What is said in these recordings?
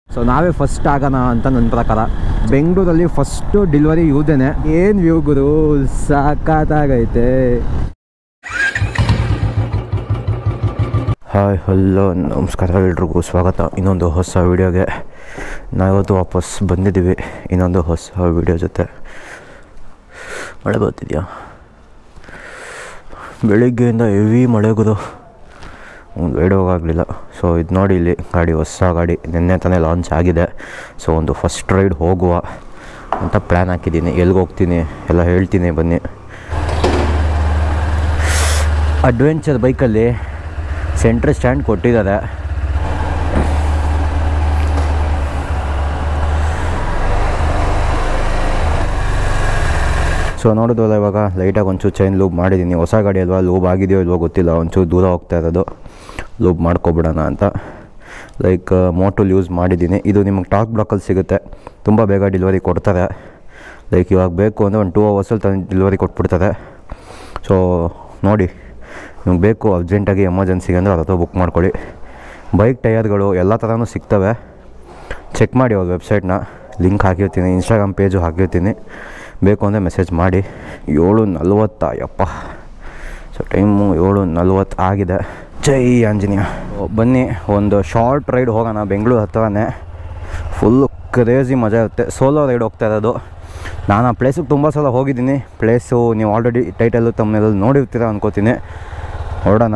so ನಾವೇ first ಆಗೋಣ ಅಂತ ನನ್ನ ಪ್ರಕಾರ ಬೆಂಗಳೂರಲ್ಲಿ ಫಸ್ಟು ಡೆಲಿವರಿ ಇವ್ದೇನೆ ಏನು ವ್ಯೂ ಗುರು ಸಾಕಾಗೈತೆ ಹಾಯ್ ಹಲೋ ನಮಸ್ಕಾರ ಎಲ್ರಿಗೂ ಸ್ವಾಗತ ಇನ್ನೊಂದು ಹೊಸ ವೀಡಿಯೋಗೆ ನಾವಿವತ್ತು ವಾಪಸ್ ಬಂದಿದ್ದೀವಿ ಇನ್ನೊಂದು ಹೊಸ ವೀಡಿಯೋ ಜೊತೆ ಮಳೆ ಬರ್ತಿದ್ಯಾ ಬೆಳಿಗ್ಗೆಯಿಂದ ಹೆವಿ ಮಳೆ ಗುರು ಒಂದು ವೈಡ್ ಹೋಗಾಗಲಿಲ್ಲ ಸೊ ಇದು ನೋಡಿ ಇಲ್ಲಿ ಗಾಡಿ ಹೊಸ ಗಾಡಿ ನಿನ್ನೆ ತಾನೇ ಲಾಂಚ್ ಆಗಿದೆ ಸೊ ಒಂದು ಫಸ್ಟ್ ರೈಡ್ ಹೋಗುವ ಅಂತ ಪ್ಲ್ಯಾನ್ ಹಾಕಿದ್ದೀನಿ ಎಲ್ಲಿಗೆ ಹೋಗ್ತೀನಿ ಎಲ್ಲ ಹೇಳ್ತೀನಿ ಬನ್ನಿ ಅಡ್ವೆಂಚರ್ ಬೈಕಲ್ಲಿ ಸೆಂಟ್ರ್ ಸ್ಟ್ಯಾಂಡ್ ಕೊಟ್ಟಿದ್ದಾರೆ ಸೊ ನೋಡಿದ್ವಲ್ಲ ಇವಾಗ ಲೈಟಾಗಿ ಒಂಚೂರು ಚೈನ್ ಲೂಬ್ ಮಾಡಿದ್ದೀನಿ ಹೊಸ ಗಾಡಿ ಅಲ್ವಾ ಲೂಬ್ ಆಗಿದೆಯೋ ಇಲ್ವೋ ಗೊತ್ತಿಲ್ಲ ಒಂಚೂರು ದೂರ ಹೋಗ್ತಾ ಇರೋದು ಲೂಬ್ ಮಾಡ್ಕೊಬಿಡೋಣ ಅಂತ ಲೈಕ್ ಮೋಟುಲ್ ಯೂಸ್ ಮಾಡಿದ್ದೀನಿ ಇದು ನಿಮಗೆ ಟಾಕ್ ಬ್ಲಾಕಲ್ಲಿ ಸಿಗುತ್ತೆ ತುಂಬ ಬೇಗ ಡೆಲಿವರಿ ಕೊಡ್ತಾರೆ ಲೈಕ್ ಇವಾಗ ಬೇಕು ಅಂದರೆ ಒಂದು ಟೂ ಅವರ್ಸಲ್ಲಿ ತಂದು ಡೆಲಿವರಿ ಕೊಟ್ಬಿಡ್ತಾರೆ ಸೊ ನೋಡಿ ನಿಮ್ಗೆ ಬೇಕು ಅರ್ಜೆಂಟಾಗಿ ಎಮರ್ಜೆನ್ಸಿಗೆ ಅಂದರೆ ಅವ್ರ ಹತ್ರ ಬುಕ್ ಮಾಡ್ಕೊಳ್ಳಿ ಬೈಕ್ ಟಯರ್ಗಳು ಎಲ್ಲ ಥರನೂ ಸಿಗ್ತವೆ ಚೆಕ್ ಮಾಡಿ ಅವ್ರ ವೆಬ್ಸೈಟ್ನ ಲಿಂಕ್ ಹಾಕಿರ್ತೀನಿ ಇನ್ಸ್ಟಾಗ್ರಾಮ್ ಪೇಜು ಹಾಕಿರ್ತೀನಿ ಬೇಕು ಅಂದರೆ ಮೆಸೇಜ್ ಮಾಡಿ ಏಳು ನಲ್ವತ್ತ ಯಪ್ಪ ಸೊ ಟೈಮು ಏಳು ನಲ್ವತ್ತು ಆಗಿದೆ ಜೈ ಆಂಜನೇಯ ಬನ್ನಿ ಒಂದು ಶಾರ್ಟ್ ರೈಡ್ ಹೋಗೋಣ ಬೆಂಗಳೂರು ಹತ್ರನೇ ಫುಲ್ಲು ಕ್ರೇಜಿ ಮಜಾ ಇರುತ್ತೆ ಸೋಲೋ ರೈಡ್ ಹೋಗ್ತಾ ಇರೋದು ನಾನು ಆ ಪ್ಲೇಸಿಗೆ ತುಂಬ ಸಲ ಹೋಗಿದ್ದೀನಿ ಪ್ಲೇಸು ನೀವು ಆಲ್ರೆಡಿ ಟೈಟಲ್ಲು ತಮ್ಮನೆಲ್ಲ ನೋಡಿರ್ತೀರ ಅನ್ಕೋತೀನಿ ಹೊರಡೋಣ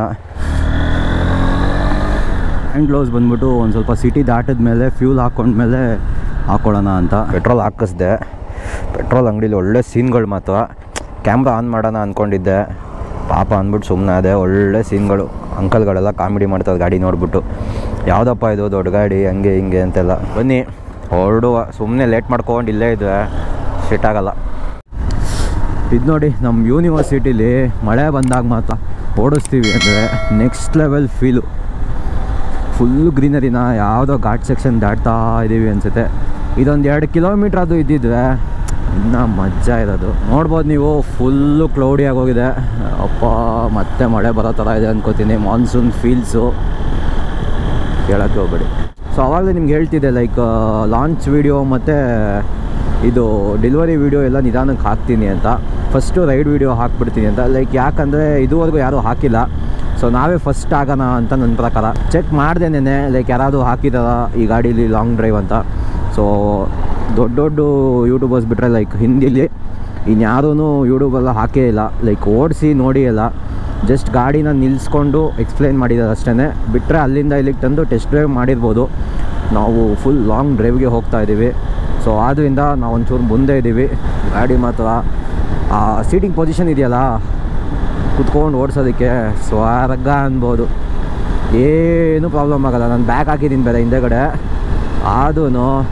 ಹ್ಯಾಂಡ್ ಗ್ಲೌಸ್ ಬಂದ್ಬಿಟ್ಟು ಒಂದು ಸ್ವಲ್ಪ ಸಿಟಿ ದಾಟಿದ ಮೇಲೆ ಫ್ಯೂಲ್ ಹಾಕ್ಕೊಂಡ್ಮೇಲೆ ಹಾಕ್ಕೊಳ್ಳೋಣ ಅಂತ ಪೆಟ್ರೋಲ್ ಹಾಕಿಸ್ದೆ ಪೆಟ್ರೋಲ್ ಅಂಗಡೀಲಿ ಒಳ್ಳೆ ಸೀನ್ಗಳು ಮಾತ್ರ ಕ್ಯಾಮ್ರಾ ಆನ್ ಮಾಡೋಣ ಅಂದ್ಕೊಂಡಿದ್ದೆ ಪಾಪ ಅಂದ್ಬಿಟ್ಟು ಸುಮ್ಮನೆ ಅದೇ ಒಳ್ಳೆ ಸೀನ್ಗಳು ಅಂಕಲ್ಗಳೆಲ್ಲ ಕಾಮಿಡಿ ಮಾಡ್ತಾರೆ ಗಾಡಿ ನೋಡ್ಬಿಟ್ಟು ಯಾವುದಪ್ಪ ಇದು ದೊಡ್ಡ ಗಾಡಿ ಹಂಗೆ ಹಿಂಗೆ ಅಂತೆಲ್ಲ ಬನ್ನಿ ಹೊರಡುವ ಸುಮ್ಮನೆ ಲೇಟ್ ಮಾಡ್ಕೊಂಡು ಇಲ್ಲೇ ಇದ್ದರೆ ಸೆಟ್ ಆಗಲ್ಲ ಇದು ನೋಡಿ ನಮ್ಮ ಯೂನಿವರ್ಸಿಟಿಲಿ ಮಳೆ ಬಂದಾಗ ಮಾತ್ರ ಓಡಿಸ್ತೀವಿ ಅಂದರೆ ನೆಕ್ಸ್ಟ್ ಲೆವೆಲ್ ಫೀಲು ಫುಲ್ ಗ್ರೀನರಿನ ಯಾವುದೋ ಘಾಟ್ ಸೆಕ್ಷನ್ ದಾಟ್ತಾ ಇದ್ದೀವಿ ಅನಿಸುತ್ತೆ ಇದೊಂದು ಎರಡು ಕಿಲೋಮೀಟ್ರ್ ಅದು ಇದ್ದಿದ್ರೆ ಇನ್ನೂ ಮಜಾ ಇರೋದು ನೋಡ್ಬೋದು ನೀವು ಫುಲ್ಲು ಕ್ಲೌಡಿ ಆಗೋಗಿದೆ ಅಪ್ಪ ಮತ್ತೆ ಮಳೆ ಬರೋ ಥರ ಇದೆ ಅನ್ಕೋತೀನಿ ಮಾನ್ಸೂನ್ ಫೀಲ್ಸು ಕೇಳೋಕ್ಕೆ ಹೋಗ್ಬೇಡಿ ಸೊ ಆವಾಗಲೇ ನಿಮ್ಗೆ ಹೇಳ್ತಿದ್ದೆ ಲೈಕ್ ಲಾಂಚ್ ವೀಡಿಯೋ ಮತ್ತು ಇದು ಡೆಲಿವರಿ ವೀಡಿಯೋ ಎಲ್ಲ ನಿಧಾನಕ್ಕೆ ಹಾಕ್ತೀನಿ ಅಂತ ಫಸ್ಟು ರೈಡ್ ವೀಡಿಯೋ ಹಾಕ್ಬಿಡ್ತೀನಿ ಅಂತ ಲೈಕ್ ಯಾಕಂದರೆ ಇದುವರೆಗೂ ಯಾರೂ ಹಾಕಿಲ್ಲ ಸೊ ನಾವೇ ಫಸ್ಟ್ ಆಗೋಣ ಅಂತ ನನ್ನ ಪ್ರಕಾರ ಚೆಕ್ ಮಾಡ್ದೇನೆ ಲೈಕ್ ಯಾರಾದರೂ ಹಾಕಿದಾರ ಈ ಗಾಡೀಲಿ ಲಾಂಗ್ ಡ್ರೈವ್ ಅಂತ ಸೊ ದೊಡ್ಡ ದೊಡ್ಡ ಯೂಟ್ಯೂಬರ್ಸ್ ಬಿಟ್ಟರೆ ಲೈಕ್ ಹಿಂದಿಲಿ ಇನ್ಯಾರೂ ಯೂಟ್ಯೂಬೆಲ್ಲ ಹಾಕೇ ಇಲ್ಲ ಲೈಕ್ ಓಡಿಸಿ ನೋಡಿ ಎಲ್ಲ ಜಸ್ಟ್ ಗಾಡಿನ ನಿಲ್ಲಿಸ್ಕೊಂಡು ಎಕ್ಸ್ಪ್ಲೈನ್ ಮಾಡಿದ್ದಾರೆ ಅಷ್ಟೇ ಬಿಟ್ಟರೆ ಅಲ್ಲಿಂದ ಇಲ್ಲಿಗೆ ತಂದು ಟೆಸ್ಟ್ ಡ್ರೈವ್ ಮಾಡಿರ್ಬೋದು ನಾವು ಫುಲ್ ಲಾಂಗ್ ಡ್ರೈವ್ಗೆ ಹೋಗ್ತಾ ಇದ್ದೀವಿ ಸೊ ಆದ್ದರಿಂದ ನಾವು ಒಂಚೂರು ಮುಂದೆ ಇದ್ದೀವಿ ಗಾಡಿ ಮಾತ್ರ ಆ ಸೀಟಿಂಗ್ ಪೊಸಿಷನ್ ಇದೆಯಲ್ಲ ಕುತ್ಕೊಂಡು ಓಡಿಸೋದಕ್ಕೆ ಸ್ವರ್ಗ ಅನ್ಬೋದು ಏನೂ ಪ್ರಾಬ್ಲಮ್ ಆಗಲ್ಲ ನಾನು ಬ್ಯಾಗ್ ಹಾಕಿದ್ದೀನಿ ಬೇರೆ ಹಿಂದೆಗಡೆ ಆದೂ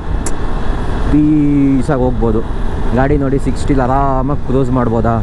ಪೀಸಾಗಿ ಹೋಗ್ಬೋದು ಗಾಡಿ ನೋಡಿ ಸಿಕ್ಸ್ಟಿಲಿ ಆರಾಮಾಗಿ ಕ್ರೂಸ್ ಮಾಡ್ಬೋದಾ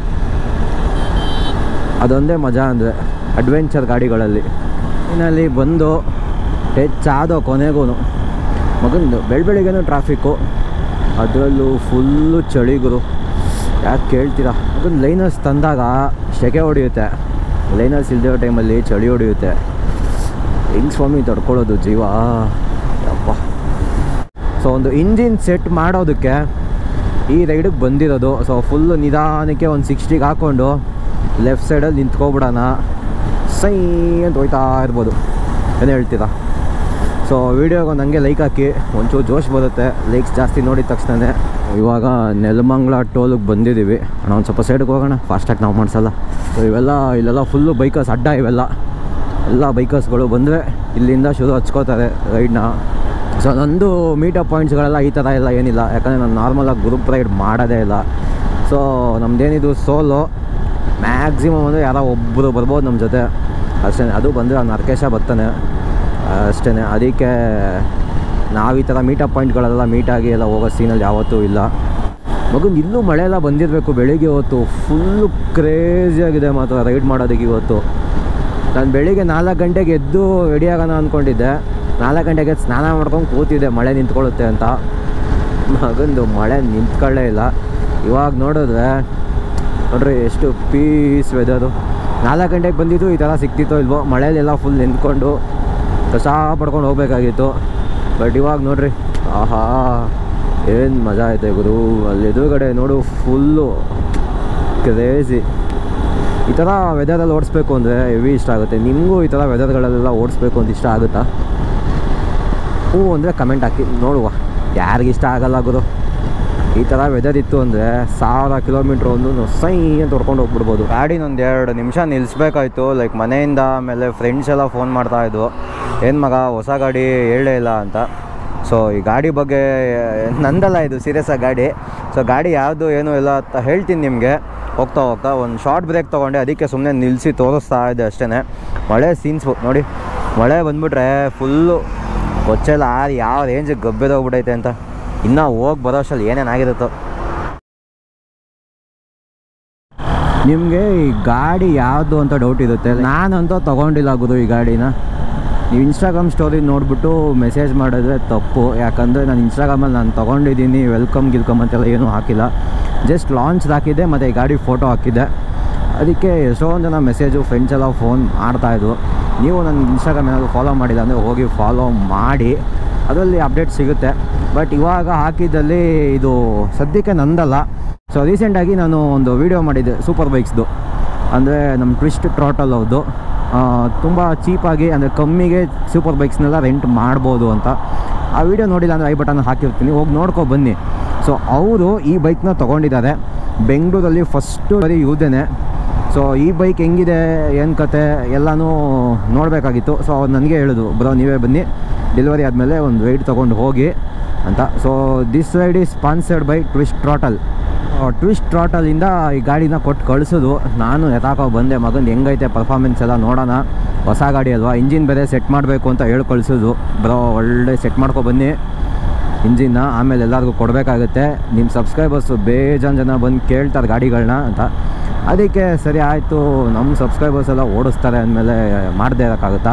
ಅದೊಂದೇ ಮಜಾ ಅಂದರೆ ಅಡ್ವೆಂಚರ್ ಗಾಡಿಗಳಲ್ಲಿ ಇನ್ನಲ್ಲಿ ಬಂದು ಟಚ್ ಆದೋ ಕೊನೆಗೂ ಮಗಂದು ಬೆಳ ಬೆಳಿಗ್ಗೆನೂ ಟ್ರಾಫಿಕ್ಕು ಅದರಲ್ಲೂ ಫುಲ್ಲು ಚಳಿಗುರು ಯಾಕೆ ಕೇಳ್ತೀರಾ ಮಗನ್ ಲೈನರ್ಸ್ ತಂದಾಗ ಸೆಕೆ ಹೊಡೆಯುತ್ತೆ ಲೈನರ್ಸ್ ಇಲ್ದಿರೋ ಟೈಮಲ್ಲಿ ಚಳಿ ಹೊಡೆಯುತ್ತೆ ಹೆಂಗೆ ಸ್ವಾಮಿ ತಡ್ಕೊಳ್ಳೋದು ಜೀವ ಯಪ್ಪ ಸೊ ಒಂದು ಇಂಜಿನ್ ಸೆಟ್ ಮಾಡೋದಕ್ಕೆ ಈ ರೈಡಿಗೆ ಬಂದಿರೋದು ಸೊ ಫುಲ್ಲು ನಿಧಾನಕ್ಕೆ ಒಂದು ಸಿಕ್ಸ್ಟಿಗೆ ಹಾಕ್ಕೊಂಡು ಲೆಫ್ಟ್ ಸೈಡಲ್ಲಿ ನಿಂತ್ಕೊಬಿಡೋಣ ಸೈ ಅಂತ ಹೋಯ್ತಾ ಇರ್ಬೋದು ಏನು ಹೇಳ್ತೀರಾ ಸೊ ವೀಡಿಯೋಗೆ ಒಂದು ಹಂಗೆ ಲೈಕ್ ಹಾಕಿ ಒಂಚೂರು ಜೋಶ್ ಬರುತ್ತೆ ಲೈಕ್ಸ್ ಜಾಸ್ತಿ ನೋಡಿದ ತಕ್ಷಣ ಇವಾಗ ನೆಲಮಂಗ್ಲ ಟೋಲಿಗೆ ಬಂದಿದ್ದೀವಿ ಅಣ್ಣ ಒಂದು ಸ್ವಲ್ಪ ಸೈಡ್ಗೆ ಹೋಗೋಣ ಫಾಸ್ಟಾಗಿ ನಾವು ಮಾಡಿಸಲ್ಲ ಸೊ ಇವೆಲ್ಲ ಇಲ್ಲೆಲ್ಲ ಫುಲ್ಲು ಬೈಕರ್ಸ್ ಅಡ್ಡ ಇವೆಲ್ಲ ಎಲ್ಲ ಬೈಕರ್ಸ್ಗಳು ಬಂದರೆ ಇಲ್ಲಿಂದ ಶುರು ಹಚ್ಕೋತಾರೆ ರೈಡ್ನ ಸೊ ನಂದು ಮೀಟಪ್ ಪಾಯಿಂಟ್ಸ್ಗಳೆಲ್ಲ ಈ ಥರ ಎಲ್ಲ ಏನಿಲ್ಲ ಯಾಕಂದರೆ ನಾನು ನಾರ್ಮಲಾಗಿ ಗ್ರೂಪ್ ರೈಡ್ ಮಾಡೋದೇ ಇಲ್ಲ ಸೊ ನಮ್ಮದೇನಿದು ಸೋಲೋ ಮ್ಯಾಕ್ಸಿಮಮ್ ಅಂದರೆ ಯಾರೋ ಒಬ್ಬರು ಬರ್ಬೋದು ನಮ್ಮ ಜೊತೆ ಅಷ್ಟೇ ಅದು ಬಂದರೆ ಅವ್ನು ನರ್ಕೇಶ ಬರ್ತಾನೆ ಅಷ್ಟೇ ಅದಕ್ಕೆ ನಾವು ಈ ಥರ ಮೀಟಪ್ ಪಾಯಿಂಟ್ಗಳೆಲ್ಲ ಮೀಟಾಗಿ ಎಲ್ಲ ಹೋಗೋ ಸೀನಲ್ಲಿ ಯಾವತ್ತೂ ಇಲ್ಲ ಮಗನ್ ಇಲ್ಲೂ ಮಳೆ ಎಲ್ಲ ಬಂದಿರಬೇಕು ಬೆಳಿಗ್ಗೆ ಹೊತ್ತು ಫುಲ್ಲು ಕ್ರೇಜಿಯಾಗಿದೆ ಮಾತ್ರ ರೈಡ್ ಮಾಡೋದಕ್ಕೆ ಇವತ್ತು ನಾನು ಬೆಳಿಗ್ಗೆ ನಾಲ್ಕು ಗಂಟೆಗೆ ಎದ್ದು ರೆಡಿ ಆಗೋಣ ಅಂದ್ಕೊಂಡಿದ್ದೆ ನಾಲ್ಕು ಗಂಟೆಗೆ ಎದ್ದು ಸ್ನಾನ ಮಾಡ್ಕೊಂಡು ಕೂತಿದ್ದೆ ಮಳೆ ನಿಂತ್ಕೊಳ್ಳುತ್ತೆ ಅಂತ ಮಗಂದು ಮಳೆ ನಿಂತ್ಕೊಳ್ಳೇ ಇಲ್ಲ ಇವಾಗ ನೋಡಿದ್ರೆ ನೋಡ್ರಿ ಎಷ್ಟು ಪೀಸ್ ವೆದರು ನಾಲ್ಕು ಗಂಟೆಗೆ ಬಂದಿದ್ದು ಈ ಥರ ಸಿಕ್ತಿತ್ತೋ ಇಲ್ವೋ ಮಳೆಯಲ್ಲೆಲ್ಲ ಫುಲ್ ನಿಂತ್ಕೊಂಡು ಕಸ ಪಡ್ಕೊಂಡು ಹೋಗ್ಬೇಕಾಗಿತ್ತು ಬಟ್ ಇವಾಗ ನೋಡ್ರಿ ಆಹಾ ಏನು ಮಜಾ ಐತೆ ಗುರು ಅಲ್ಲಿ ಎದುರುಗಡೆ ನೋಡು ಫುಲ್ಲು ಕ್ರೇಜಿ ಈ ಥರ ವೆದರಲ್ಲಿ ಓಡಿಸ್ಬೇಕು ಅಂದರೆ ಹೆವಿ ಇಷ್ಟ ಆಗುತ್ತೆ ನಿಮಗೂ ಈ ಥರ ವೆದರ್ಗಳಲ್ಲೆಲ್ಲ ಓಡಿಸ್ಬೇಕು ಅಂತ ಇಷ್ಟ ಆಗುತ್ತಾ ಹ್ಞೂ ಅಂದರೆ ಕಮೆಂಟ್ ಹಾಕಿ ನೋಡುವ ಯಾರಿಗಿಷ್ಟ ಆಗಲ್ಲ ಗುರು ಈ ಥರ ವೆದರ್ ಇತ್ತು ಅಂದರೆ ಸಾವಿರ ಕಿಲೋಮೀಟ್ರ್ ಒಂದು ಸೈ ಅಂತ ಹೊಡ್ಕೊಂಡು ಹೋಗ್ಬಿಡ್ಬೋದು ಗಾಡಿನ ಒಂದು ಎರಡು ನಿಮಿಷ ನಿಲ್ಲಿಸ್ಬೇಕಾಯ್ತು ಲೈಕ್ ಮನೆಯಿಂದ ಆಮೇಲೆ ಫ್ರೆಂಡ್ಸ್ ಎಲ್ಲ ಫೋನ್ ಮಾಡ್ತಾ ಇದ್ವು ಏನು ಮಗ ಹೊಸ ಗಾಡಿ ಹೇಳೇ ಇಲ್ಲ ಅಂತ ಸೊ ಈ ಗಾಡಿ ಬಗ್ಗೆ ನಂದಲ್ಲ ಇದು ಸೀರಿಯಸ್ ಆಗಿ ಗಾಡಿ ಸೊ ಗಾಡಿ ಯಾವುದು ಏನು ಇಲ್ಲ ಅಂತ ಹೇಳ್ತೀನಿ ನಿಮಗೆ ಹೋಗ್ತಾ ಹೋಗ್ತಾ ಒಂದು ಶಾರ್ಟ್ ಬ್ರೇಕ್ ತೊಗೊಂಡೆ ಅದಕ್ಕೆ ಸುಮ್ಮನೆ ನಿಲ್ಲಿಸಿ ತೋರಿಸ್ತಾ ಇದೆ ಅಷ್ಟೇ ಮಳೆ ಸೀನ್ಸು ನೋಡಿ ಮಳೆ ಬಂದ್ಬಿಟ್ರೆ ಫುಲ್ಲು ಹೊಚ್ಚೆಲ್ಲ ಆರಿ ಯಾವ ರೇಂಜಿಗೆ ಗಬ್ಬೆದೋಗ್ಬಿಟ್ಟೈತೆ ಅಂತ ಇನ್ನೂ ಹೋಗಿ ಬರೋ ಅಷ್ಟರಲ್ಲಿ ಏನೇನಾಗಿರುತ್ತೋ ನಿಮಗೆ ಈ ಗಾಡಿ ಯಾವುದು ಅಂತ ಡೌಟ್ ಇರುತ್ತೆ ನಾನಂತೂ ತೊಗೊಂಡಿಲ್ಲ ಗುರು ಈ ಗಾಡಿನ ನೀವು ಇನ್ಸ್ಟಾಗ್ರಾಮ್ ಸ್ಟೋರಿ ನೋಡಿಬಿಟ್ಟು ಮೆಸೇಜ್ ಮಾಡಿದ್ರೆ ತಪ್ಪು ಯಾಕಂದರೆ ನಾನು ಇನ್ಸ್ಟಾಗ್ರಾಮಲ್ಲಿ ನಾನು ತೊಗೊಂಡಿದ್ದೀನಿ ವೆಲ್ಕಮ್ ಗಿಲ್ಕಮ್ ಅಂತೆಲ್ಲ ಏನೂ ಹಾಕಿಲ್ಲ ಜಸ್ಟ್ ಲಾಂಚ್ ಹಾಕಿದ್ದೆ ಮತ್ತು ಈ ಗಾಡಿ ಫೋಟೋ ಹಾಕಿದ್ದೆ ಅದಕ್ಕೆ ಎಷ್ಟೊಂದು ಜನ ಮೆಸೇಜು ಫ್ರೆಂಡ್ಸ್ ಎಲ್ಲ ಫೋನ್ ಮಾಡ್ತಾಯಿದ್ರು ನೀವು ನನ್ನ ಇನ್ಸ್ಟಾಗ್ರಾಮ್ ಏನಾದರೂ ಫಾಲೋ ಮಾಡಿಲ್ಲ ಅಂದರೆ ಹೋಗಿ ಫಾಲೋ ಮಾಡಿ ಅದರಲ್ಲಿ ಅಪ್ಡೇಟ್ ಸಿಗುತ್ತೆ ಬಟ್ ಇವಾಗ ಹಾಕಿದ್ದಲ್ಲಿ ಇದು ಸದ್ಯಕ್ಕೆ ನಂದಲ್ಲ ಸೊ ರೀಸೆಂಟಾಗಿ ನಾನು ಒಂದು ವೀಡಿಯೋ ಮಾಡಿದ್ದೆ ಸೂಪರ್ ಬೈಕ್ಸ್ದು ಅಂದರೆ ನಮ್ಮ ಟ್ವಿಸ್ಟ್ ಟ್ರಾಟಲ್ ಅವ್ರದ್ದು ತುಂಬ ಚೀಪಾಗಿ ಅಂದರೆ ಕಮ್ಮಿಗೆ ಸೂಪರ್ ಬೈಕ್ಸ್ನೆಲ್ಲ ರೆಂಟ್ ಮಾಡ್ಬೋದು ಅಂತ ಆ ವಿಡಿಯೋ ನೋಡಿಲ್ಲ ಅಂದರೆ ಐ ಬಟನ್ ಹಾಕಿರ್ತೀನಿ ಹೋಗಿ ನೋಡ್ಕೊ ಬನ್ನಿ ಸೊ ಅವರು ಈ ಬೈಕ್ನ ತೊಗೊಂಡಿದ್ದಾರೆ ಬೆಂಗಳೂರಲ್ಲಿ ಫಸ್ಟು ಬರೀ ಇವ್ದೇನೆ ಸೊ ಈ ಬೈಕ್ ಹೆಂಗಿದೆ ಏನು ಕತೆ ಎಲ್ಲನೂ ನೋಡಬೇಕಾಗಿತ್ತು ಸೊ ಅವ್ರು ನನಗೆ ಹೇಳಿದ್ರು ಬ್ರೋ ನೀವೇ ಬನ್ನಿ ಡೆಲಿವರಿ ಆದಮೇಲೆ ಒಂದು ರೈಡ್ ತೊಗೊಂಡು ಹೋಗಿ ಅಂತ so this ride is sponsored by twist throttle twist ಟ್ರಾಟಲಿಂದ ಈ ಗಾಡಿನ ಕೊಟ್ಟು ಕಳಿಸೋದು ನಾನು ಎತ್ತಾಕೋ ಬಂದೆ ಮಗಂದು ಹೆಂಗೈತೆ ಪರ್ಫಾರ್ಮೆನ್ಸ್ ಎಲ್ಲ ನೋಡೋಣ ಹೊಸ ಗಾಡಿ ಅಲ್ವಾ ಇಂಜಿನ್ ಬೇರೆ ಸೆಟ್ ಮಾಡಬೇಕು ಅಂತ ಹೇಳಿ ಕಳಿಸೋದು ಬ್ರೋ ಒಳ್ಳೆ ಸೆಟ್ ಮಾಡ್ಕೊ ಬನ್ನಿ ಇಂಜಿನ್ನ ಆಮೇಲೆ ಎಲ್ಲರಿಗೂ ಕೊಡಬೇಕಾಗುತ್ತೆ ನಿಮ್ಮ ಸಬ್ಸ್ಕ್ರೈಬರ್ಸು ಬೇಜಾನ್ ಜನ ಬಂದು ಕೇಳ್ತಾರೆ ಗಾಡಿಗಳನ್ನ ಅಂತ ಅದಕ್ಕೆ ಸರಿ ಆಯಿತು ನಮ್ಮ ಸಬ್ಸ್ಕ್ರೈಬರ್ಸ್ ಎಲ್ಲ ಓಡಿಸ್ತಾರೆ ಅಂದಮೇಲೆ ಮಾಡದೇ ಇರೋಕ್ಕಾಗುತ್ತಾ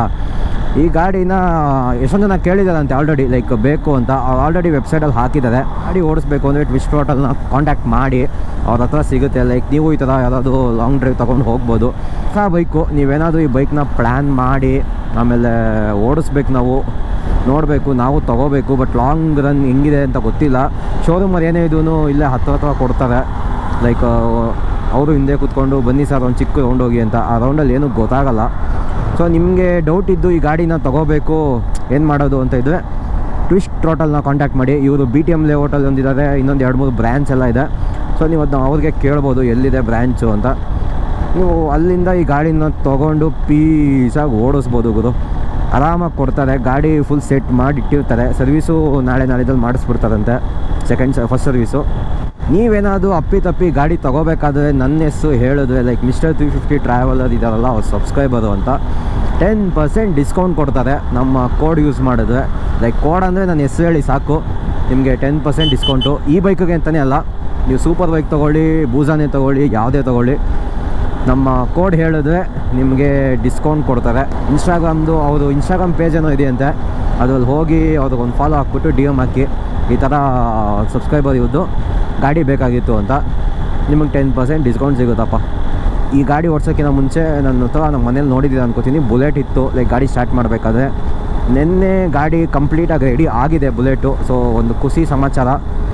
ಈ ಗಾಡಿನ ಎಷ್ಟೊಂದು ಜನ ಕೇಳಿದಾರಂತೆ ಆಲ್ರೆಡಿ ಲೈಕ್ ಬೇಕು ಅಂತ ಅವ್ರು ಆಲ್ರೆಡಿ ವೆಬ್ಸೈಟಲ್ಲಿ ಹಾಕಿದ್ದಾರೆ ಗಾಡಿ ಓಡಿಸ್ಬೇಕು ಅಂದರೆ ಟ್ವಿಸ್ಟ್ ಟೋಟಲ್ನ ಕಾಂಟ್ಯಾಕ್ಟ್ ಮಾಡಿ ಅವ್ರ ಹತ್ರ ಸಿಗುತ್ತೆ ಲೈಕ್ ನೀವು ಈ ಥರ ಯಾವುದಾದ್ರು ಲಾಂಗ್ ಡ್ರೈವ್ ತೊಗೊಂಡು ಹೋಗ್ಬೋದು ಹೊಸ ಬೈಕು ನೀವೇನಾದರೂ ಈ ಬೈಕ್ನ ಪ್ಲ್ಯಾನ್ ಮಾಡಿ ಆಮೇಲೆ ಓಡಿಸ್ಬೇಕು ನಾವು ನೋಡಬೇಕು ನಾವು ತೊಗೋಬೇಕು ಬಟ್ ಲಾಂಗ್ ರನ್ ಹೆಂಗಿದೆ ಅಂತ ಗೊತ್ತಿಲ್ಲ ಶೋರೂಮಲ್ಲಿ ಏನೇ ಇದೂ ಇಲ್ಲೇ ಹತ್ರ ಹತ್ರ ಕೊಡ್ತಾರೆ ಲೈಕ್ ಅವರು ಹಿಂದೆ ಕೂತ್ಕೊಂಡು ಬನ್ನಿ ಸರ್ ಒಂದು ಚಿಕ್ಕ ರೌಂಡ್ ಹೋಗಿ ಅಂತ ಆ ರೌಂಡಲ್ಲಿ ಏನೂ ಗೊತ್ತಾಗಲ್ಲ ಸೊ ನಿಮಗೆ ಡೌಟ್ ಇದ್ದು ಈ ಗಾಡಿನ ತೊಗೋಬೇಕು ಏನು ಮಾಡೋದು ಅಂತ ಇದ್ದರೆ ಟ್ವಿಸ್ಟ್ ಟೋಟಲ್ನ ಕಾಂಟ್ಯಾಕ್ಟ್ ಮಾಡಿ ಇವರು ಬಿ ಟಿ ಎಮ್ ಲೇಔಟಲ್ಲಿ ಒಂದಿದ್ದಾರೆ ಇನ್ನೊಂದು ಎರಡು ಮೂರು ಬ್ರ್ಯಾಂಚ್ ಎಲ್ಲ ಇದೆ ಸೊ ನೀವು ಅದನ್ನ ಅವ್ರಿಗೆ ಕೇಳ್ಬೋದು ಎಲ್ಲಿದೆ ಬ್ರ್ಯಾಂಚು ಅಂತ ನೀವು ಅಲ್ಲಿಂದ ಈ ಗಾಡಿನ ತೊಗೊಂಡು ಪೀಸಾಗಿ ಓಡಿಸ್ಬೋದು ಗುರು ಆರಾಮಾಗಿ ಕೊಡ್ತಾರೆ ಗಾಡಿ ಫುಲ್ ಸೆಟ್ ಮಾಡಿ ಇಟ್ಟಿರ್ತಾರೆ ಸರ್ವೀಸು ನಾಳೆ ನಾಳಿದಲ್ಲಿ ಮಾಡಿಸ್ಬಿಡ್ತಾರಂತೆ ಸೆಕೆಂಡ್ ಫಸ್ಟ್ ಸರ್ವೀಸು ನೀವೇನಾದರೂ ಅಪ್ಪಿ ತಪ್ಪಿ ಗಾಡಿ ತೊಗೋಬೇಕಾದ್ರೆ ನನ್ನ ಹೆಸರು ಹೇಳಿದ್ರೆ like mister three fifty traveller ಇದ್ದಾರಲ್ಲ ಅವ್ರು ಸಬ್ಸ್ಕ್ರೈಬರು ಅಂತ ಟೆನ್ ಪರ್ಸೆಂಟ್ ಡಿಸ್ಕೌಂಟ್ ಕೊಡ್ತಾರೆ ನಮ್ಮ ಕೋಡ್ ಯೂಸ್ ಮಾಡಿದ್ರೆ ಲೈಕ್ ಕೋಡ್ ಅಂದರೆ ನನ್ನ ಹೆಸರು ಹೇಳಿ ಸಾಕು ನಿಮಗೆ ಟೆನ್ ಪರ್ಸೆಂಟ್ ಡಿಸ್ಕೌಂಟು ಈ ಬೈಕಿಗೆ ಅಂತಲೇ ಅಲ್ಲ ನೀವು ಸೂಪರ್ ಬೈಕ್ ತೊಗೊಳ್ಳಿ ಬೂಸಾನೇ ತೊಗೊಳ್ಳಿ ಯಾವುದೇ ತೊಗೊಳ್ಳಿ ನಮ್ಮ ಕೋಡ್ ಹೇಳಿದ್ರೆ ನಿಮಗೆ ಡಿಸ್ಕೌಂಟ್ ಕೊಡ್ತಾರೆ ಇನ್ಸ್ಟಾಗ್ರಾಮ್ದು ಅವರು ಇನ್ಸ್ಟಾಗ್ರಾಮ್ ಪೇಜ್ ಏನೋ ಇದೆಯಂತೆ ಅದ್ರಲ್ಲಿ ಹೋಗಿ ಅವ್ರಿಗೆ ಒಂದು ಫಾಲೋ ಹಾಕ್ಬಿಟ್ಟು ಡಿ ಎಮ್ ಹಾಕಿ ಈ ಥರ ಸಬ್ಸ್ಕ್ರೈಬರ್ ಇದ್ದು ಗಾಡಿ ಬೇಕಾಗಿತ್ತು ಅಂತ ನಿಮಗೆ ಟೆನ್ ಪರ್ಸೆಂಟ್ ಡಿಸ್ಕೌಂಟ್ ಸಿಗುತ್ತಪ್ಪ ಈ ಗಾಡಿ ಓಡ್ಸೋಕ್ಕಿಂತ ಮುಂಚೆ ನನ್ನ ಹತ್ರ ನಮ್ಮ ಮನೇಲಿ ನೋಡಿದ್ದೀನಿ ಅನ್ಕೋತೀನಿ ಬುಲೆಟ್ ಇತ್ತು ಲೈಕ್ ಗಾಡಿ ಸ್ಟಾರ್ಟ್ ಮಾಡಬೇಕಾದ್ರೆ ನಿನ್ನೆ ಗಾಡಿ ಕಂಪ್ಲೀಟಾಗಿ ರೆಡಿ ಆಗಿದೆ ಬುಲೆಟು ಸೊ ಒಂದು ಖುಷಿ ಸಮಾಚಾರ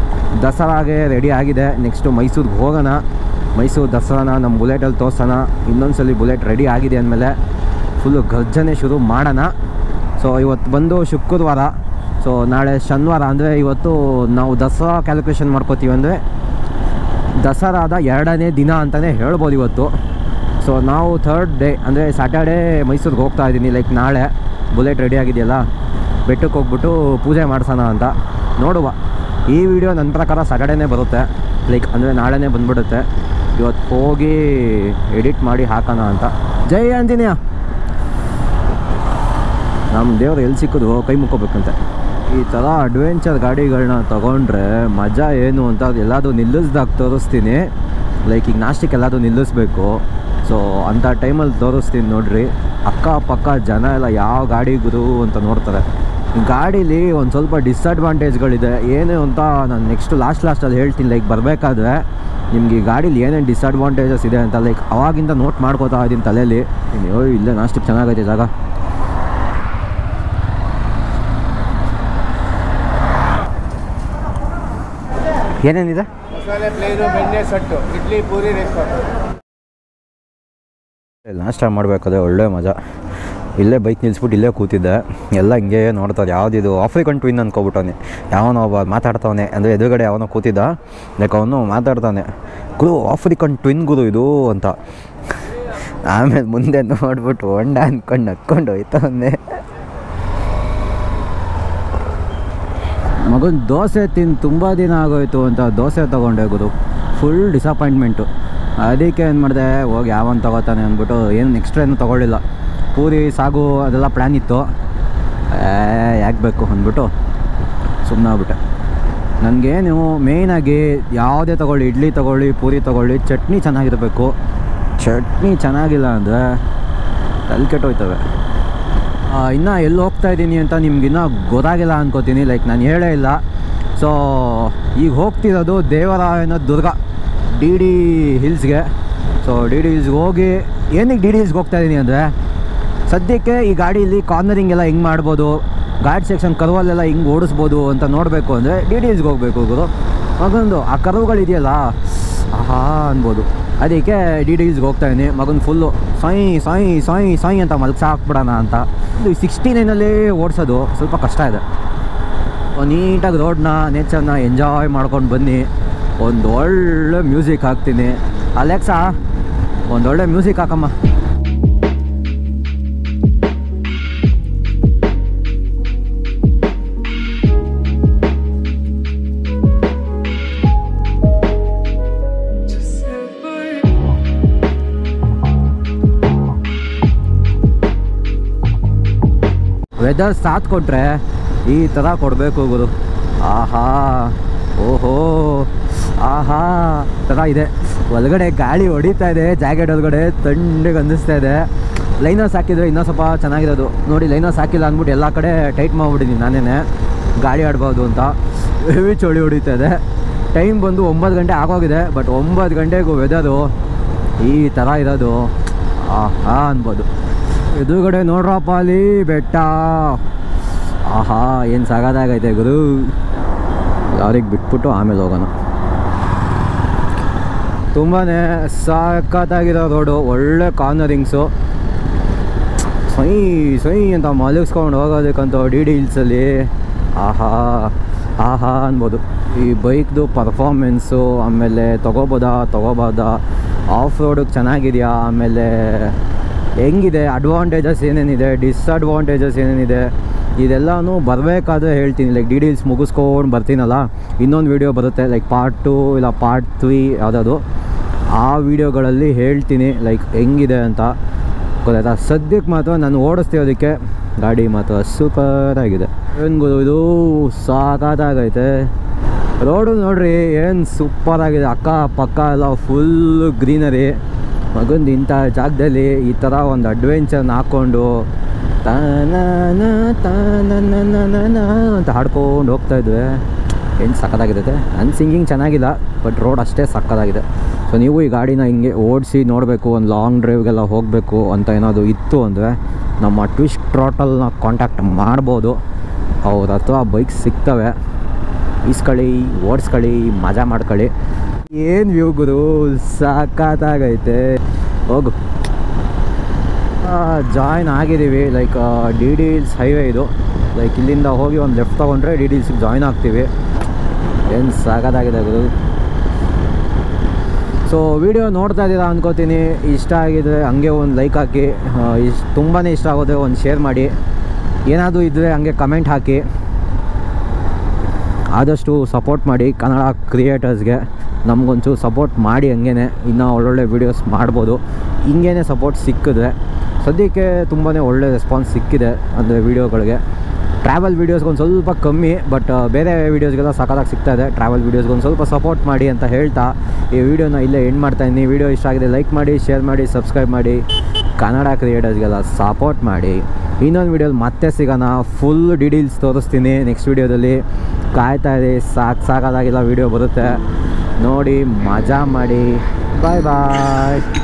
ದಸರಾಗೆ ರೆಡಿ ಆಗಿದೆ ನೆಕ್ಸ್ಟು ಮೈಸೂರಿಗೆ ಹೋಗೋಣ ಮೈಸೂರು ದಸರಾನ ನಮ್ಮ ಬುಲೆಟಲ್ಲಿ ತೋರ್ಸೋಣ ಇನ್ನೊಂದ್ಸಲಿ ಬುಲೆಟ್ ರೆಡಿ ಆಗಿದೆ ಅಂದಮೇಲೆ ಫುಲ್ಲು ಗರ್ಜನೆ ಶುರು ಮಾಡೋಣ ಸೊ ಇವತ್ತು ಬಂದು ಶುಕ್ರವಾರ ಸೊ ನಾಳೆ ಶನಿವಾರ ಅಂದರೆ ಇವತ್ತು ನಾವು ದಸರಾ ಕ್ಯಾಲ್ಕುಲೇಷನ್ ಮಾಡ್ಕೋತೀವಿ ಅಂದರೆ ದಸರಾದ ಎರಡನೇ ದಿನ ಅಂತಲೇ ಹೇಳ್ಬೋದು ಇವತ್ತು ಸೊ ನಾವು ಥರ್ಡ್ ಡೇ ಅಂದರೆ ಸ್ಯಾಟರ್ಡೇ ಮೈಸೂರಿಗೆ ಹೋಗ್ತಾ ಇದ್ದೀನಿ ಲೈಕ್ ನಾಳೆ ಬುಲೆಟ್ ರೆಡಿ ಆಗಿದೆಯಲ್ಲ ಬೆಟ್ಟಕ್ಕೆ ಹೋಗ್ಬಿಟ್ಟು ಪೂಜೆ ಮಾಡ್ಸೋಣ ಅಂತ ನೋಡುವ ಈ ವಿಡಿಯೋ ನನ್ನ ಪ್ರಕಾರ ಸ್ಯಾಟರ್ಡೇನೇ ಬರುತ್ತೆ ಲೈಕ್ ಅಂದರೆ ನಾಳೆನೇ ಬಂದ್ಬಿಡುತ್ತೆ ಇವತ್ತು ಹೋಗಿ ಎಡಿಟ್ ಮಾಡಿ ಹಾಕೋಣ ಅಂತ ಜೈ ಆಂಜನೇಯ ನಮ್ಮ ದೇವ್ರು ಎಲ್ಲಿ ಸಿಕ್ಕಿದ್ರು ಕೈ ಮುಕ್ಕೋಬೇಕಂತೆ ಈ ಥರ ಅಡ್ವೆಂಚರ್ ಗಾಡಿಗಳನ್ನ ತಗೊಂಡ್ರೆ ಮಜಾ ಏನು ಅಂತ ಎಲ್ಲಾದರೂ ನಿಲ್ಲಿಸ್ದಾಗ ತೋರಿಸ್ತೀನಿ ಲೈಕ್ ಈಗ ನಾಷ್ಟಕ್ಕೆ ಎಲ್ಲಾದರೂ ನಿಲ್ಲಿಸ್ಬೇಕು ಸೊ ಅಂಥ ಟೈಮಲ್ಲಿ ತೋರಿಸ್ತೀನಿ ನೋಡ್ರಿ ಅಕ್ಕಪಕ್ಕ ಜನ ಎಲ್ಲ ಯಾವ ಗಾಡಿ ಗುರು ಅಂತ ನೋಡ್ತಾರೆ ಗಾಡೀಲಿ ಒಂದು ಸ್ವಲ್ಪ ಡಿಸ್ಅಡ್ವಾಂಟೇಜ್ಗಳಿದೆ ಏನು ಅಂತ ನಾನು ನೆಕ್ಸ್ಟ್ ಲಾಸ್ಟ್ ಲಾಸ್ಟಲ್ಲಿ ಹೇಳ್ತೀನಿ ಲೈಕ್ ಬರಬೇಕಾದ್ರೆ ನಿಮ್ಗೆ ಈ ಗಾಡೀಲಿ ಏನೇನು ಡಿಸ್ಅಡ್ವಾಂಟೇಜಸ್ ಇದೆ ಅಂತ ಲೈಕ್ ಅವಾಗಿಂದ ನೋಟ್ ಮಾಡ್ಕೋತಾ ಇದ್ದೀನಿ ತಲೆಯಲ್ಲಿ ಅಯ್ಯೋ ಇಲ್ಲೇ ನಾಷ್ಟಕ್ಕೆ ಚೆನ್ನಾಗೈತೆ ಜಾಗ ಏನೇನಿದೆ ಮಸಾಲೆ ಪ್ಲೇನು ಬೆಣ್ಣೆ ಸಟ್ಟು ಇಡ್ಲಿ ಪೂರಿ ರೈಸ್ ನಾಷ್ಟ ಮಾಡಬೇಕಾದ್ರೆ ಒಳ್ಳೆ ಮಜಾ ಇಲ್ಲೇ ಬೈಕ್ ನಿಲ್ಸ್ಬಿಟ್ಟು ಇಲ್ಲೇ ಕೂತಿದ್ದೆ ಎಲ್ಲ ಹಿಂಗೆ ನೋಡ್ತಾರೆ ಯಾವುದಿದು ಆಫ್ರಿಕನ್ ಟ್ವಿನ್ ಅನ್ಕೊಬಿಟ್ಟವನೆ ಯಾವನೋ ಒಬ್ಬ ಮಾತಾಡ್ತಾವನೆ ಅಂದರೆ ಎದುರುಗಡೆ ಯಾವನೋ ಕೂತಿದ್ದ ಲೈಕ್ ಅವನು ಮಾತಾಡ್ತಾನೆ ಗುರು ಆಫ್ರಿಕನ್ ಟ್ವಿನ್ ಗುರು ಇದು ಅಂತ ಆಮೇಲೆ ಮುಂದೆ ನೋಡ್ಬಿಟ್ಟು ಹೊಂಡ ಅಂದ್ಕೊಂಡು ನಕ್ಕೊಂಡು ಹೋಯ್ತವನ್ನೇ ಮಗನ ದೋಸೆ ತಿಂದು ತುಂಬ ದಿನ ಆಗೋಯ್ತು ಅಂತ ದೋಸೆ ತೊಗೊಂಡೆ ಗುರು ಫುಲ್ ಡಿಸಪಾಯಿಂಟ್ಮೆಂಟು ಅದಕ್ಕೆ ಏನು ಮಾಡಿದೆ ಹೋಗಿ ಯಾವನ್ ತಗೋತಾನೆ ಅಂದ್ಬಿಟ್ಟು ಏನು ನೆಕ್ಸ್ಟ್ ಏನು ತೊಗೊಳ್ಳಿಲ್ಲ ಪೂರಿ ಸಾಗು ಅದೆಲ್ಲ ಪ್ಲ್ಯಾನ್ ಇತ್ತು ಯಾಕೆ ಬೇಕು ಅಂದ್ಬಿಟ್ಟು ಸುಮ್ಮನೆ ಆಗ್ಬಿಟ್ಟೆ ನನಗೇನು ಮೇಯ್ನಾಗಿ ಯಾವುದೇ ತೊಗೊಳ್ಳಿ ಇಡ್ಲಿ ತೊಗೊಳ್ಳಿ ಪೂರಿ ತೊಗೊಳ್ಳಿ ಚಟ್ನಿ ಚೆನ್ನಾಗಿರಬೇಕು ಚಟ್ನಿ ಚೆನ್ನಾಗಿಲ್ಲ ಅಂದರೆ ತಲೆ ಕೆಟ್ಟೋಯ್ತವೆ ಇನ್ನು ಎಲ್ಲಿ ಹೋಗ್ತಾ ಇದ್ದೀನಿ ಅಂತ ನಿಮ್ಗಿನ್ನೂ ಗೊತ್ತಾಗಿಲ್ಲ ಅನ್ಕೋತೀನಿ ಲೈಕ್ ನಾನು ಹೇಳೇ ಇಲ್ಲ ಸೊ ಈಗ ಹೋಗ್ತಿರೋದು ದೇವರಾಯನ ದುರ್ಗ ಡಿ ಡಿ ಹಿಲ್ಸ್ಗೆ ಸೊ ಡಿ ಡಿ ಹಿಲ್ಸ್ಗೆ ಹೋಗಿ ಏನಕ್ಕೆ ಡಿ ಡಿ ಹಿಲ್ಸ್ಗೆ ಹೋಗ್ತಾ ಇದ್ದೀನಿ ಅಂದರೆ ಸದ್ಯಕ್ಕೆ ಈ ಗಾಡೀಲಿ ಕಾರ್ನರಿಂಗ್ ಎಲ್ಲ ಹೆಂಗೆ ಮಾಡ್ಬೋದು ಗಾಡಿ ಸೆಕ್ಷನ್ ಕರ್ವಲ್ಲೆಲ್ಲ ಹಿಂಗೆ ಓಡಿಸ್ಬೋದು ಅಂತ ನೋಡಬೇಕು ಅಂದರೆ ಡಿ ಡಿ ಹಿಲ್ಸ್ಗೆ ಹೋಗಬೇಕು ಗುರು ಮಗಂದು ಆ ಕರ್ವ್ಗಳಿದೆಯಲ್ಲ ಆಹಾ ಅನ್ಬೋದು ಅದಕ್ಕೆ ಡಿ ಡಿ ಹಿಲ್ಸ್ಗೆ ಹೋಗ್ತಾ ಇದ್ದೀನಿ ಮಗನ ಫುಲ್ಲು ಸಾಯಿ ಸಾಯಿ ಸಾಯಿ ಸಾಯಿ ಅಂತ ಮಲ್ಕ್ಸ ಹಾಕ್ಬಿಡೋಣ ಅಂತ ಇದು ಸಿಕ್ಸ್ಟಿ ನೈನಲ್ಲಿ ಓಡಿಸೋದು ಸ್ವಲ್ಪ ಕಷ್ಟ ಇದೆ ನೀಟಾಗಿ ರೋಡ್ನ ನೇಚರ್ನ ಎಂಜಾಯ್ ಮಾಡ್ಕೊಂಡು ಬನ್ನಿ ಒಂದು ಒಳ್ಳೆ ಮ್ಯೂಸಿಕ್ ಹಾಕ್ತೀನಿ ಅಲೆಕ್ಸಾ ಒಂದೊಳ್ಳೆ ಮ್ಯೂಸಿಕ್ ಹಾಕಮ್ಮ ವೆದರ್ ಸಾಥ್ ಕೊಟ್ಟರೆ ಈ ಥರ ಕೊಡಬೇಕು ಗುರು ಆಹಾ ಓಹೋ ಆಹಾ ಥರ ಇದೆ ಒಳಗಡೆ ಗಾಳಿ ಹೊಡಿತಾ ಇದೆ ಜಾಕೆಟ್ ಒಳಗಡೆ ತಣ್ಣಗೆ ಅನ್ನಿಸ್ತಾ ಇದೆ ಲೈನರ್ಸ್ ಹಾಕಿದ್ರೆ ಇನ್ನೂ ಸ್ವಲ್ಪ ಚೆನ್ನಾಗಿರೋದು ನೋಡಿ ಲೈನರ್ಸ್ ಹಾಕಿಲ್ಲ ಅಂದ್ಬಿಟ್ಟು ಎಲ್ಲ ಕಡೆ ಟೈಟ್ ಮಾಡಿಬಿಟ್ಟಿದ್ದೀನಿ ನಾನೇ ಗಾಳಿ ಆಡ್ಬೋದು ಅಂತ ಹೆವಿ ಚಳಿ ಹೊಡಿತಾ ಇದೆ ಟೈಮ್ ಬಂದು ಒಂಬತ್ತು ಗಂಟೆ ಆಗೋಗಿದೆ ಬಟ್ ಒಂಬತ್ತು ಗಂಟೆಗೂ ವೆದರು ಈ ಥರ ಇರೋದು ಆಹಾ ಅನ್ಬೋದು ಎದುರುಗಡೆ ನೋಡ್ರಪ್ಪ ಅಲ್ಲಿ ಬೆಟ್ಟ ಆಹಾ ಏನು ಸಾಗದಾಗೈತೆ ಗುರು ಲಾರಿಗೆ ಬಿಟ್ಬಿಟ್ಟು ಆಮೇಲೆ ಹೋಗೋಣ ತುಂಬಾ ಸಖತ್ತಾಗಿರೋ ರೋಡು ಒಳ್ಳೆ ಕಾರ್ನರಿಂಗ್ಸು ಸೊಯ್ ಸೊಯ್ ಅಂತ ಮಲಗಿಸ್ಕೊಂಡು ಹೋಗೋದಕ್ಕಂತ ಡಿ ಡಿ ಹಿಲ್ಸಲ್ಲಿ ಆಹಾ ಆಹಾ ಅನ್ಬೋದು ಈ ಬೈಕ್ದು ಪರ್ಫಾರ್ಮೆನ್ಸು ಆಮೇಲೆ ತೊಗೋಬೋದಾ ತೊಗೋಬೋದಾ ಆಫ್ ರೋಡಿಗೆ ಚೆನ್ನಾಗಿದೆಯಾ ಆಮೇಲೆ ಹೆಂಗಿದೆ ಅಡ್ವಾಂಟೇಜಸ್ ಏನೇನಿದೆ ಡಿಸ್ಅಡ್ವಾಂಟೇಜಸ್ ಏನೇನಿದೆ ಇದೆಲ್ಲನೂ ಬರಬೇಕಾದ್ರೆ ಹೇಳ್ತೀನಿ ಲೈಕ್ ಡಿ ಹಿಲ್ಸ್ ಮುಗಿಸ್ಕೊಂಡು ಬರ್ತೀನಲ್ಲ ಇನ್ನೊಂದು ವೀಡಿಯೋ ಬರುತ್ತೆ ಲೈಕ್ ಪಾರ್ಟ್ ಟು ಇಲ್ಲ ಪಾರ್ಟ್ ತ್ರೀ ಯಾವುದಾದ್ರು ಆ ವೀಡಿಯೋಗಳಲ್ಲಿ ಹೇಳ್ತೀನಿ ಲೈಕ್ ಹೆಂಗಿದೆ ಅಂತ ಗೊತ್ತಾಯ್ತಾ ಸದ್ಯಕ್ಕೆ ಮಾತ್ರ ನಾನು ಓಡಿಸ್ತಿರೋದಕ್ಕೆ ಗಾಡಿ ಮಾತ್ರ ಸೂಪರಾಗಿದೆ ಏನು ಗುರು ಇದು ಸಾಕಾಗೈತೆ ರೋಡು ನೋಡ್ರಿ ಏನು ಸೂಪರಾಗಿದೆ ಅಕ್ಕ ಪಕ್ಕ ಎಲ್ಲ ಫುಲ್ ಗ್ರೀನರಿ ಮಗಂದು ಇಂಥ ಜಾಗದಲ್ಲಿ ಈ ಥರ ಒಂದು ಅಡ್ವೆಂಚರ್ನ ಹಾಕ್ಕೊಂಡು ತಾನ ತಾನ ಅಂತ ಹಾಡ್ಕೊಂಡು ಹೋಗ್ತಾ ಇದ್ವಿ ಏನು ಸಕ್ಕತ್ತಾಗಿರುತ್ತೆ ನನ್ನ ಸಿಂಗಿಂಗ್ ಚೆನ್ನಾಗಿಲ್ಲ ಬಟ್ ರೋಡ್ ಅಷ್ಟೇ ಸಕ್ಕತ್ತಾಗಿದೆ ಸೊ ನೀವು ಈ ಗಾಡಿನ ಹಿಂಗೆ ಓಡಿಸಿ ನೋಡಬೇಕು ಒಂದು ಲಾಂಗ್ ಡ್ರೈವ್ಗೆಲ್ಲ ಹೋಗಬೇಕು ಅಂತ ಏನಾದರೂ ಇತ್ತು ಅಂದರೆ ನಮ್ಮ ಟ್ವಿಸ್ಟ್ ಟ್ರಾಟಲ್ನ ಕಾಂಟ್ಯಾಕ್ಟ್ ಮಾಡ್ಬೋದು ಅವ್ರ ಹತ್ರ ಬೈಕ್ ಸಿಗ್ತವೆ ಈಸ್ಕೊಳ್ಳಿ ಓಡಿಸ್ಕೊಳ್ಳಿ ಮಜಾ ಮಾಡ್ಕೊಳ್ಳಿ ಏನು ವ್ಯೂ ಗುರು ಸಖತ್ತಾಗೈತೆ ಹೋಗು ಜಾಯ್ನ್ ಆಗಿದ್ದೀವಿ like D D hills highway ಇದು ಲೈಕ್ ಇಲ್ಲಿಂದ ಹೋಗಿ ಒಂದು ಲೆಫ್ಟ್ ತೊಗೊಂಡ್ರೆ ಡಿ ಡಿ ಹಿಲ್ಸ್ಗೆ ಜಾಯ್ನ್ ಆಗ್ತೀವಿ ಏನು ಸಾಕಾಗಿದೆ ಗುರು ಸೊ ವಿಡಿಯೋ ನೋಡ್ತಾ ಇದ್ದೀರಾ ಅನ್ಕೋತೀನಿ ಇಷ್ಟ ಆಗಿದ್ರೆ ಹಂಗೆ ಒಂದು ಲೈಕ್ ಹಾಕಿ ಇಷ್ಟು ತುಂಬಾ ಇಷ್ಟ ಆಗೋದ್ರೆ ಒಂದು ಶೇರ್ ಮಾಡಿ ಏನಾದರೂ ಇದ್ದರೆ ಹಂಗೆ ಕಮೆಂಟ್ ಹಾಕಿ ಆದಷ್ಟು ಸಪೋರ್ಟ್ ಮಾಡಿ ಕನ್ನಡ ಕ್ರಿಯೇಟರ್ಸ್ಗೆ ನಮಗೊಂಚೂರು ಸಪೋರ್ಟ್ ಮಾಡಿ ಹಂಗೇ ಇನ್ನೂ ಒಳ್ಳೊಳ್ಳೆ ವೀಡಿಯೋಸ್ ಮಾಡ್ಬೋದು ಹಿಂಗೇ ಸಪೋರ್ಟ್ ಸಿಕ್ಕಿದ್ರೆ ಸದ್ಯಕ್ಕೆ ತುಂಬಾ ಒಳ್ಳೆ ರೆಸ್ಪಾನ್ಸ್ ಸಿಕ್ಕಿದೆ ಅಂದರೆ ವೀಡಿಯೋಗಳಿಗೆ ಟ್ರಾವೆಲ್ ವೀಡಿಯೋಸ್ಗೆ ಒಂದು ಸ್ವಲ್ಪ ಕಮ್ಮಿ ಬಟ್ ಬೇರೆ ವೀಡಿಯೋಸ್ಗೆಲ್ಲ ಸಖತ್ತಾಗಿ ಸಿಗ್ತಾ ಇದೆ ಟ್ರಾವೆಲ್ ವೀಡಿಯೋಸ್ಗೆ ಒಂದು ಸ್ವಲ್ಪ ಸಪೋರ್ಟ್ ಮಾಡಿ ಅಂತ ಹೇಳ್ತಾ ಈ ವಿಡಿಯೋನ ಇಲ್ಲೇ ಎಂಡ್ ಮಾಡ್ತಾಯಿದ್ದೀನಿ ವಿಡಿಯೋ ಇಷ್ಟ ಆಗಿದೆ ಲೈಕ್ ಮಾಡಿ ಶೇರ್ ಮಾಡಿ ಸಬ್ಸ್ಕ್ರೈಬ್ ಮಾಡಿ ಕನ್ನಡ ಕ್ರಿಯೇಟರ್ಸ್ಗೆಲ್ಲ ಸಪೋರ್ಟ್ ಮಾಡಿ ಇನ್ನೊಂದು ವೀಡಿಯೋಲಿ ಮತ್ತೆ ಸಿಗೋಣ ಫುಲ್ ಡೀಟೇಲ್ಸ್ ತೋರಿಸ್ತೀನಿ ನೆಕ್ಸ್ಟ್ ವೀಡಿಯೋದಲ್ಲಿ ಕಾಯ್ತಾ ಇದೆ ಸಾಕು ಸಾಕಾದಾಗೆಲ್ಲ ವೀಡಿಯೋ ಬರುತ್ತೆ ನೋಡಿ ಮಜಾ ಮಾಡಿ ಬಾಯ್ ಬಾಯ್